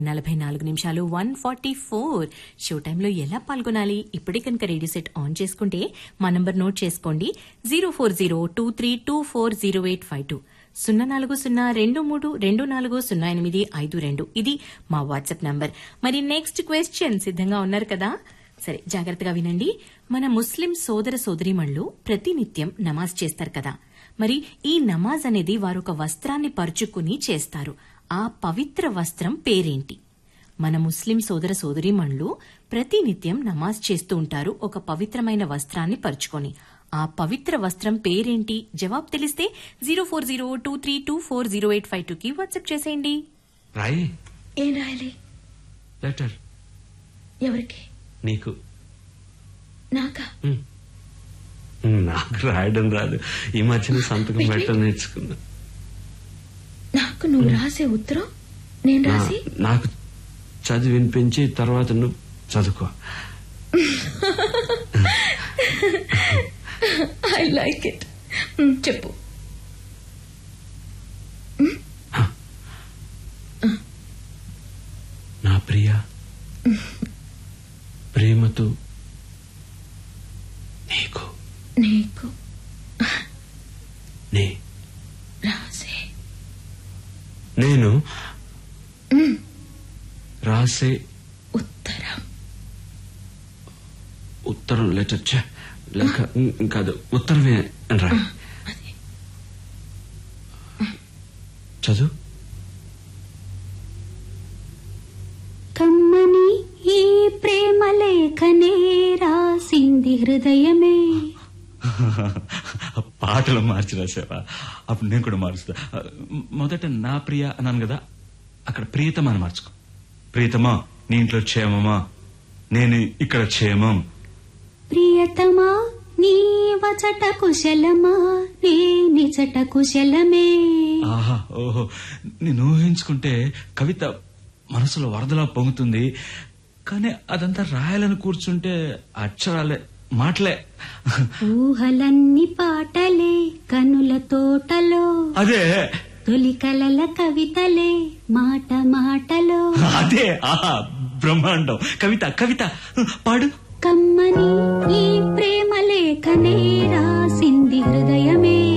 నలభై నాలుగు నిమిషాలు వన్ ఫార్టీ ఫోర్ షో టైంలో ఎలా పాల్గొనాలి ఇప్పుడే కనుక రేడియో సెట్ ఆన్ చేసుకుంటే మా నంబర్ నోట్ చేసుకోండి zero four zero two three two four zero eight five two సున్నా నాలుగు సున్నా రెండు మూడు రెండు నాలుగు సున్నా ఎనిమిది ఐదు రెండు ఇది మా వాట్సాప్ నంబర్ మరి నెక్స్ట్ క్వశ్చన్ సిద్ధంగా ఉన్నారు కదా సరే జాగ్రత్తగా వినండి మన ముస్లిం సోదర సోదరీమణులు ప్రతినిత్యం నమాజ్ చేస్తారు కదా మరి ఈ నమాజ్ అనేది వారు ఒక వస్త్రాన్ని పరుచుకుని చేస్తారు ఆ పవిత్ర వస్త్రం పేరేంటి మన ముస్లిం సోదర సోదరీమణులు ప్రతినిత్యం నమాజ్ చేస్తూ ఉంటారు ఒక పవిత్రమైన వస్త్రాన్ని పరుచుకొని ఆ పవిత్ర వస్త్రం పేరేంటి జవాబు తెలిస్తే zero four zero two three two four zero eight five two కి వాట్సాప్ చేసేయండి రాయి ఏం రాయాలి లెటర్ ఎవరికి నీకు నాకా ఉమ్. నాకు రాయడం రాదు ఈ మధ్యన సంతకం పెట్టడం నేర్చుకున్నా నాకు నువ్వు రాసే ఉత్తరం నేను నా- రాసి నాకు చదివి వినిపించి తర్వాత నువ్వు చదువుకో ఐ లైక్ ఇట్ చెప్పు నా ప్రియ ప్రేమతో నీకు నీకు నే రాసే నేను రాసే ఉత్తరం ఉత్తరం లెటర్ ఛే, లేక ఉమ్, కాదు ఉత్తరమే అని రా అది చదువు కమ్మని ఈ ప్రేమ లేఖనే రాసింది హృదయమే పాటలు మార్చి రాసావా అప్పుడు నేను కూడా మారుస్తా మొదట నా ప్రియ అన్నాను కదా అక్కడ ప్రియతమా అని మార్చుకో ప్రియతమా నీ ఇంట్లో క్షేమమా నేను ఇక్కడ క్షేమం ప్రియతమా నీ వచట కుశలమా నే నిచట కుశలమే ఆహా ఓహో నేను ఊహించుకుంటే కవిత మనసులో వరదలా పొంగుతుంది కానీ అదంతా రాయాలని కూర్చుంటే అక్షరాలే మాటలే ఊహలన్ని పాటలే కనుల తోటలో అదే తొలి కలల కవితలే మాట మాటలో అదే ఆహా బ్రహ్మాండం కవిత కవిత పాడు కమ్మని ఈ ప్రేమ లేఖనే రాసింది హృదయమే